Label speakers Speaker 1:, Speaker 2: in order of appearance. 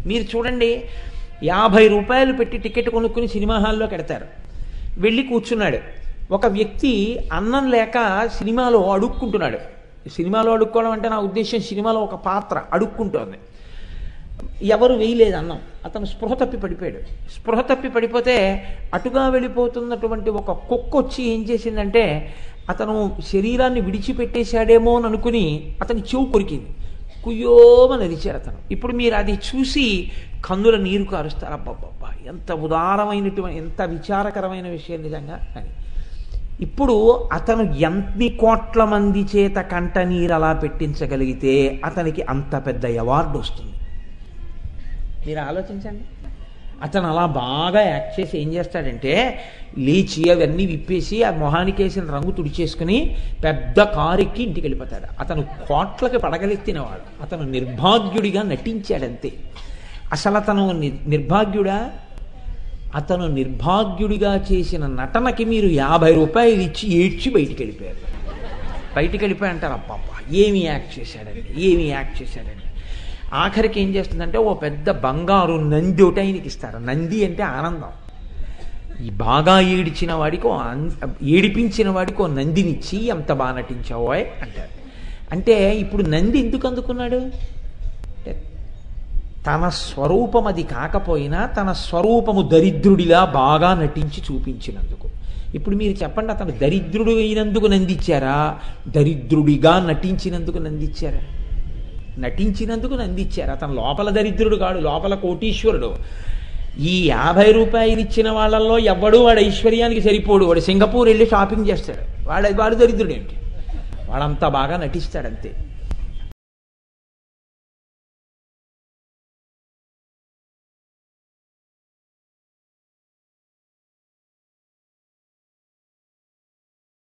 Speaker 1: మీరు చూడండి యాభై రూపాయలు పెట్టి టికెట్ కొనుక్కుని సినిమా హాల్లో కడతారు వెళ్ళి కూర్చున్నాడు ఒక వ్యక్తి అన్నం లేక సినిమాలో అడుక్కుంటున్నాడు సినిమాలో అడుక్కోవడం అంటే నా ఉద్దేశం సినిమాలో ఒక పాత్ర అడుక్కుంటోంది ఎవరు వేయలేదు అన్నం అతను స్పృహ తప్పి పడిపోయాడు స్పృహ తప్పి పడిపోతే అటుగా వెళ్ళిపోతున్నటువంటి ఒక కుక్క వచ్చి ఏం చేసిందంటే అతను శరీరాన్ని విడిచిపెట్టేశాడేమో అని అనుకుని అతని చెవు కొరికింది కుయ్యోమని అరిచాడు అతను ఇప్పుడు మీరు అది చూసి కన్నుల నీరు కారుస్తారు అబ్బబ్బబ్బా ఎంత ఉదారమైనటువంటి ఎంత విచారకరమైన విషయం నిజంగా అని ఇప్పుడు అతను ఎన్ని కోట్ల మంది చేత కంట నీరు అలా పెట్టించగలిగితే అతనికి అంత పెద్ద అవార్డు వస్తుంది మీరు ఆలోచించండి అతను అలా బాగా యాక్ట్ చేసి ఏం చేస్తాడంటే లేచి అవన్నీ విప్పేసి ఆ మొహానికి వేసిన రంగు తుడిచేసుకుని పెద్ద కారు ఎక్కి ఇంటికి వెళ్ళిపోతాడు అతను కోట్లకి పడగలెత్తినవాడు అతను నిర్భాగ్యుడిగా నటించాడంతే అసలు అతను ని- నిర్భాగ్యుడా అతను నిర్భాగ్యుడిగా చేసిన నటనకి మీరు యాభై రూపాయలు ఇచ్చి ఏడ్చి బయటికి వెళ్ళిపోయారు బయటికి వెళ్ళిపోయి అంటారు అబ్బబ్బా ఏమి యాక్ట్ చేశాడండి ఏమి యాక్ట్ చేశాడండి ఆఖరికి ఏం చేస్తుందంటే ఓ పెద్ద బంగారు నంది ఒకటి ఆయనకి ఇస్తారు నంది అంటే ఆనందం ఈ బాగా ఏడిచిన వాడికి ఓ అన్- ఏడిపించిన వాడికి ఓ నందినిచ్చి ఎంత బాగా నటించావో అంటారు అంటే ఇప్పుడు నంది ఎందుకు అందుకున్నాడు అంటే తన స్వరూపం అది కాకపోయినా తన స్వరూపము దరిద్రుడిలా బాగా నటించి చూపించినందుకు ఇప్పుడు మీరు చెప్పండి అతను దరిద్రుడు అయినందుకు నందిచ్చారా దరిద్రుడిగా నటించినందుకు నందిచ్చారా నటించినందుకు నందిచ్చారు అతను లోపల దరిద్రుడు కాడు లోపల కోటీశ్వరుడు ఈ యాభై రూపాయలు ఇచ్చిన వాళ్ళల్లో ఎవ్వడు వాడు ఐశ్వర్యానికి సరిపోడు వాడు సింగపూర్ వెళ్ళి షాపింగ్ చేస్తాడు వాడు వాడు దరిద్రుడు ఏంటి వాడంతా బాగా నటిస్తాడంతే